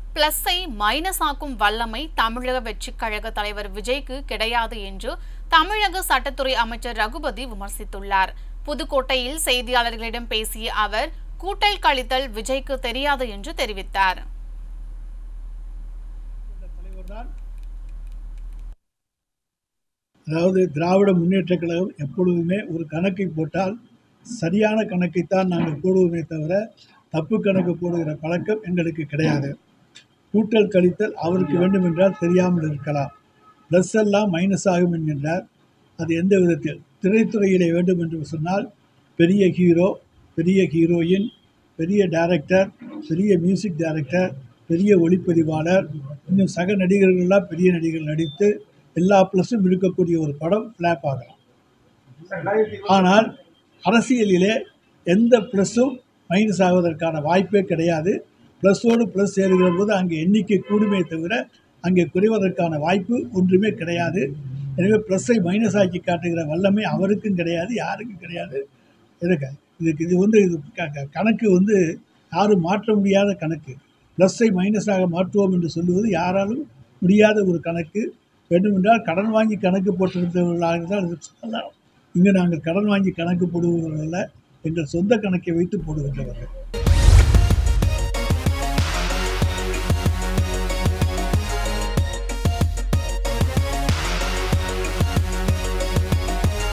பிளஸை minus ஆக்கும் வல்லமை தமிழக வெற்றிக் கழக தலைவர் விஜய்க்கு கிடையாது என்று தமிழக சட்டத்துறை அமைச்சர் ரகுபதி விமர்சித்துள்ளார் புதுக்கோட்டையில் செய்தியாளர்களிடம் பேசிய அவர் கூட்டல் கழித்தல் விஜய்க்கு தெரியாது என்று தெரிவித்தார் தலைவர்தான் அதாவது திராவிட முன்னேற்றக் கழகம் எப்பொழுதுமே ஒரு கணக்கை போட்டால் சரியான கணக்கைத்தான் நாங்கள் போடுவோமே தவிர தப்பு கணக்கு போடுகிற பழக்கம் எங்களுக்கு கிடையாது கூட்டல் கழித்தல் அவருக்கு வேண்டுமென்றால் தெரியாமல் இருக்கலாம் ப்ளஸ் எல்லாம் மைனஸ் ஆகும் என்கின்றார் அது எந்த விதத்தில் திரைத்துறையிலே வேண்டும் என்று சொன்னால் பெரிய ஹீரோ பெரிய ஹீரோயின் பெரிய டைரக்டர் பெரிய மியூசிக் டைரக்டர் பெரிய ஒளிப்பதிவாளர் இன்னும் சக நடிகர்கள்லாம் பெரிய நடிகர்கள் நடித்து எல்லா ப்ளஸும் இருக்கக்கூடிய ஒரு படம் ஃப்ளாப் ஆகலாம் ஆனால் அரசியலிலே எந்த ப்ளஸ்ஸும் மைனஸ் ஆவதற்கான வாய்ப்பே கிடையாது ப்ளஸ்ஸோடு ப்ளஸ் சேருகிற போது அங்கே எண்ணிக்கை கூடுமே தவிர அங்கே குறைவதற்கான வாய்ப்பு ஒன்றுமே கிடையாது எனவே ப்ளஸ்ஸை மைனஸ் ஆக்கி காட்டுகிற வல்லமை அவருக்கும் கிடையாது யாருக்கும் கிடையாது இதுக்கு இதுக்கு இது வந்து இது க- க- கணக்கு வந்து யாரும் மாற்ற முடியாத கணக்கு ப்ளஸ்ஸை மைனஸாக மாற்றுவோம் என்று சொல்லுவது யாராலும் முடியாத ஒரு கணக்கு வேண்டுமென்றால் கடன் வாங்கி கணக்கு போட்டிருந்தவர்களாக தான் இது சொல்லலாம் இங்கே நாங்கள் கடன் வாங்கி கணக்கு போடுபவர்கள் அல்ல எங்கள் சொந்த கணக்கை வைத்து போடுகின்றவர்கள்